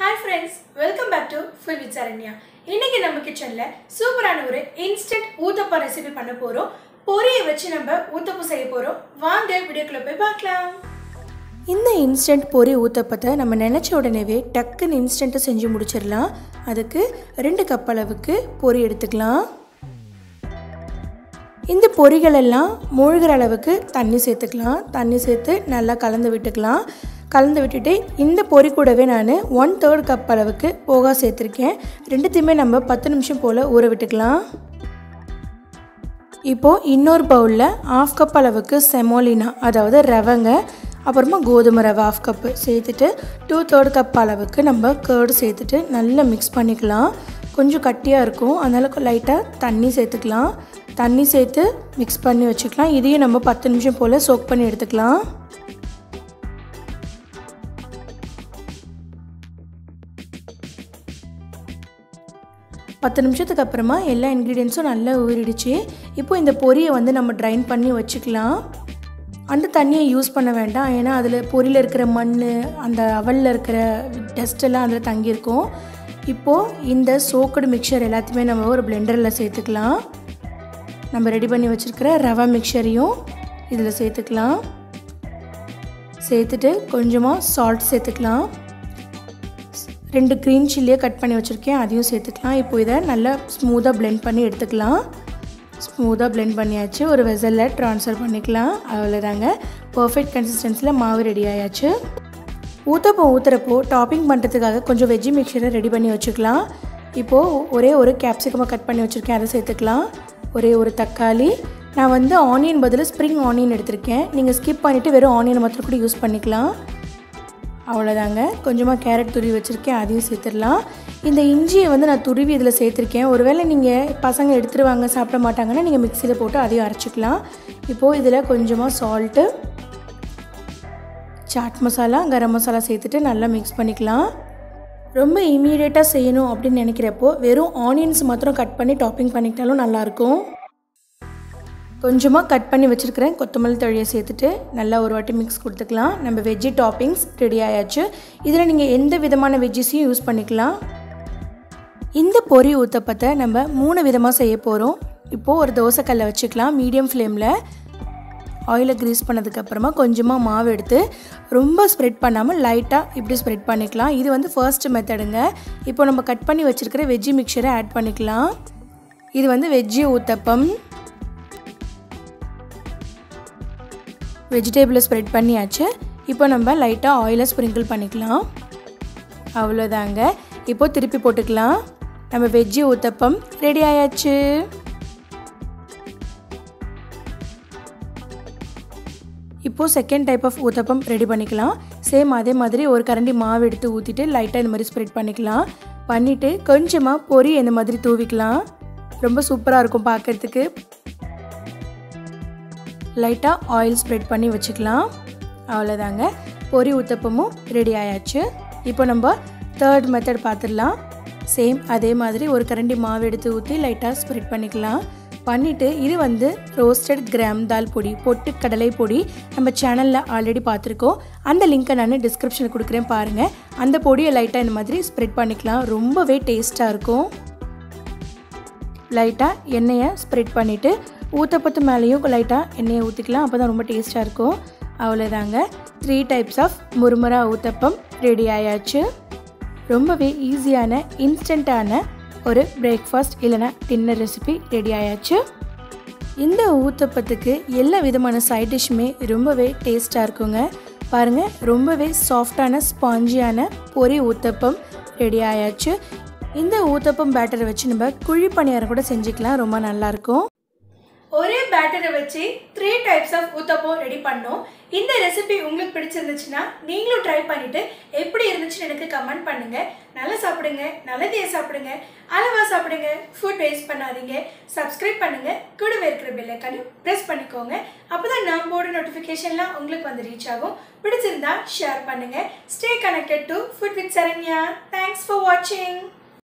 hi friends welcome back to food with Saranya இன்னைக்கு நம்ம கிச்சனில் சூப்பரான ஒரு இன்ஸ்டன்ட் ஊத்தப்பா ரெசிபி பண்ண போகிறோம் பொரியை வச்சு நம்ம ஊத்தப்பம் செய்ய போகிறோம் வாங்க வீடியோக்குள்ள போய் பார்க்கலாம் இந்த இன்ஸ்டன்ட் பொரி ஊத்தப்பத்தை நம்ம நினச்ச உடனேவே டக்குன்னு இன்ஸ்டண்ட்டாக செஞ்சு முடிச்சிடலாம் அதுக்கு ரெண்டு கப் அளவுக்கு பொரி எடுத்துக்கலாம் இந்த பொரிகள் எல்லாம் மூழ்கிற அளவுக்கு தண்ணி சேர்த்துக்கலாம் தண்ணி சேர்த்து நல்லா கலந்து விட்டுக்கலாம் கலந்து விட்டுட்டு இந்த பொரி கூடவே நான் ஒன் தேர்ட் கப் அளவுக்கு போகா சேர்த்துருக்கேன் ரெண்டுத்தையுமே நம்ம பத்து நிமிஷம் போல் ஊற விட்டுக்கலாம் இப்போது இன்னொரு பவுலில் ஆஃப் கப் அளவுக்கு செமோலினா அதாவது ரவைங்க அப்புறமா கோதுமை ரவை ஆஃப் கப்பு சேர்த்துட்டு டூ தேர்ட் கப் அளவுக்கு நம்ம கேர்டு சேர்த்துட்டு நல்லா மிக்ஸ் பண்ணிக்கலாம் கொஞ்சம் கட்டியாக இருக்கும் அதனால் லைட்டாக தண்ணி சேர்த்துக்கலாம் தண்ணி சேர்த்து மிக்ஸ் பண்ணி வச்சுக்கலாம் இதையும் நம்ம பத்து நிமிஷம் போல் சோக் பண்ணி எடுத்துக்கலாம் பத்து நிமிஷத்துக்கு அப்புறமா எல்லா இன்க்ரீடியன்ஸும் நல்லா ஊறிடுச்சு இப்போ இந்த பொரியை வந்து நம்ம ட்ரைன் பண்ணி வச்சுக்கலாம் அந்த தண்ணியை யூஸ் பண்ண வேண்டாம் ஏன்னா அதில் பொரியில் இருக்கிற மண் அந்த அவலில் இருக்கிற டஸ்ட் எல்லாம் அதில் தங்கியிருக்கும் இப்போது இந்த சோக்கடு மிக்சர் எல்லாத்தையுமே நம்ம ஒரு பிளெண்டரில் சேர்த்துக்கலாம் நம்ம ரெடி பண்ணி வச்சுருக்கிற ரவா மிக்சரையும் இதில் சேர்த்துக்கலாம் சேர்த்துட்டு கொஞ்சமாக சால்ட் சேர்த்துக்கலாம் ரெண்டு க்ரீன் சில்லியை கட் பண்ணி வச்சுருக்கேன் அதையும் சேர்த்துக்கலாம் இப்போ இதை நல்லா ஸ்மூத்தாக பிளெண்ட் பண்ணி எடுத்துக்கலாம் ஸ்மூத்தாக பிளெண்ட் பண்ணியாச்சு ஒரு வெசலில் ட்ரான்ஸ்ஃபர் பண்ணிக்கலாம் அவ்வளோதாங்க பர்ஃபெக்ட் கன்சிஸ்டன்சியில் மாவு ரெடி ஆயாச்சு ஊற்றப்போ ஊற்றுறப்போ டாப்பிங் பண்ணுறதுக்காக கொஞ்சம் வெஜ்ஜி மிக்சரை ரெடி பண்ணி வச்சுக்கலாம் இப்போது ஒரே ஒரு கேப்சிகமாக கட் பண்ணி வச்சுருக்கேன் அதை சேர்த்துக்கலாம் ஒரே ஒரு தக்காளி நான் வந்து ஆனியன் பதில் ஸ்ப்ரிங் ஆனியன் எடுத்திருக்கேன் நீங்கள் ஸ்கிப் பண்ணிவிட்டு வெறும் ஆனியன் மாத்திரம் கூட யூஸ் பண்ணிக்கலாம் அவ்வளோதாங்க கொஞ்சமாக கேரட் துருவி வச்சுருக்கேன் அதையும் சேர்த்துடலாம் இந்த இஞ்சியை வந்து நான் துருவி இதில் சேர்த்துருக்கேன் ஒருவேளை நீங்கள் பசங்க எடுத்துருவாங்க சாப்பிட மாட்டாங்கன்னா நீங்கள் மிக்சியில் போட்டு அதையும் அரைச்சிக்கலாம் இப்போது இதில் கொஞ்சமாக சால்ட்டு சாட் மசாலா கரம் மசாலா சேர்த்துட்டு நல்லா மிக்ஸ் பண்ணிக்கலாம் ரொம்ப இமீடியட்டாக செய்யணும் அப்படின்னு நினைக்கிறப்போ வெறும் ஆனியன்ஸ் மாத்திரம் கட் பண்ணி டாப்பிங் பண்ணிக்கிட்டாலும் நல்லாயிருக்கும் கொஞ்சமாக கட் பண்ணி வச்சுருக்கிறேன் கொத்தமல்லி தழையை சேர்த்துட்டு நல்லா ஒரு வாட்டி மிக்ஸ் கொடுத்துக்கலாம் நம்ம வெஜ்ஜி டாப்பிங்ஸ் ரெடி ஆயாச்சு இதில் நீங்கள் எந்த விதமான வெஜ்ஜிஸையும் யூஸ் பண்ணிக்கலாம் இந்த பொரி ஊத்தப்பத்தை நம்ம மூணு விதமாக செய்ய போகிறோம் இப்போது ஒரு தோசைக்கல்லை வச்சுக்கலாம் மீடியம் ஃப்ளேமில் ஆயிலை க்ரீஸ் பண்ணதுக்கப்புறமா கொஞ்சமாக மாவு எடுத்து ரொம்ப ஸ்ப்ரெட் பண்ணாமல் லைட்டாக இப்படி ஸ்ப்ரெட் பண்ணிக்கலாம் இது வந்து ஃபர்ஸ்ட் மெத்தடுங்க இப்போ நம்ம கட் பண்ணி வச்சுருக்கிற வெஜ்ஜி மிக்சரை ஆட் பண்ணிக்கலாம் இது வந்து வெஜ்ஜி ஊத்தப்பம் வெஜிடேபிளை ஸ்ப்ரெட் பண்ணியாச்சு இப்போ நம்ம லைட்டாக ஆயிலை ஸ்ப்ரிங்கிள் பண்ணிக்கலாம் அவ்வளோதாங்க இப்போ திருப்பி போட்டுக்கலாம் நம்ம வெஜ்ஜி ஊத்தப்பம் ரெடி ஆயாச்சு இப்போது second type of uttapam ready பண்ணிக்கலாம் சேம் அதே மாதிரி ஒரு கரண்டி மாவு எடுத்து ஊற்றிட்டு லைட்டாக இந்த மாதிரி ஸ்ப்ரெட் பண்ணிக்கலாம் பண்ணிவிட்டு கொஞ்சமாக பொரி இந்த மாதிரி தூவிக்கலாம் ரொம்ப சூப்பராக இருக்கும் பார்க்குறதுக்கு லைட்டாக ஆயில் ஸ்ப்ரெட் பண்ணி வச்சுக்கலாம் அவ்வளோதாங்க பொரி ஊத்தப்பமும் ரெடி ஆயாச்சு இப்போ நம்ம தேர்ட் மெத்தட் பார்த்துடலாம் சேம் அதே மாதிரி ஒரு கரண்டி மாவு எடுத்து ஊற்றி லைட்டாக ஸ்ப்ரெட் பண்ணிக்கலாம் பண்ணிவிட்டு இது வந்து ரோஸ்டட் கிராம் தால் பொடி பொட்டு கடலை பொடி நம்ம சேனலில் ஆல்ரெடி பார்த்துருக்கோம் அந்த லிங்க்கை நான் டிஸ்கிரிப்ஷனில் கொடுக்குறேன் பாருங்கள் அந்த பொடியை லைட்டாக இந்த மாதிரி ஸ்ப்ரெட் பண்ணிக்கலாம் ரொம்பவே டேஸ்ட்டாக இருக்கும் லைட்டாக எண்ணெயை ஸ்ப்ரெட் பண்ணிவிட்டு ஊத்தப்பத்து மேலேயும் லைட்டாக எண்ணெயை ஊற்றிக்கலாம் அப்போ தான் ரொம்ப டேஸ்ட்டாக இருக்கும் அவ்வளோதாங்க three types of murmura uttapam ready ஆயாச்சு ரொம்பவே ஈஸியான இன்ஸ்டண்ட்டான ஒரு பிரேக்ஃபாஸ்ட் இல்லைனா டின்னர் ரெசிபி ரெடி ஆயாச்சு இந்த ஊத்தப்பத்துக்கு எல்லா விதமான சைட் டிஷ்ஷுமே ரொம்பவே டேஸ்ட்டாக இருக்குங்க பாருங்கள் ரொம்பவே சாஃப்டான ஸ்பாஞ்சியான பொரி ஊத்தப்பம் ரெடி ஆயாச்சு இந்த ஊத்தப்பம் பேட்டரை வச்சு நம்ம குழி பணியாரம் கூட செஞ்சுக்கலாம் ரொம்ப நல்லாயிருக்கும் ஒரே பேட்டரை வச்சு three types of uttapam ready பண்ணோம் இந்த ரெசிபி உங்களுக்கு பிடிச்சிருந்துச்சுன்னா நீங்களும் ட்ரை பண்ணிட்டு எப்படி இருந்துச்சுன்னு எனக்கு கமெண்ட் பண்ணுங்க நல்லா சாப்பிடுங்க நல்லதையே சாப்பிடுங்க அளவா சாப்பிடுங்க ஃபுட் வேஸ்ட் பண்ணாதீங்க சப்ஸ்கிரைப் பண்ணுங்க கூடவே இருக்கிற பெல்லைக்கானையும் ப்ரெஸ் பண்ணிக்கோங்க அப்போதான் நான் போர்டு நோட்டிஃபிகேஷன்லாம் உங்களுக்கு வந்து ரீச் ஆகும் பிடிச்சிருந்தா ஷேர் பண்ணுங்க stay connected to food with Saranya thanks for வாட்சிங்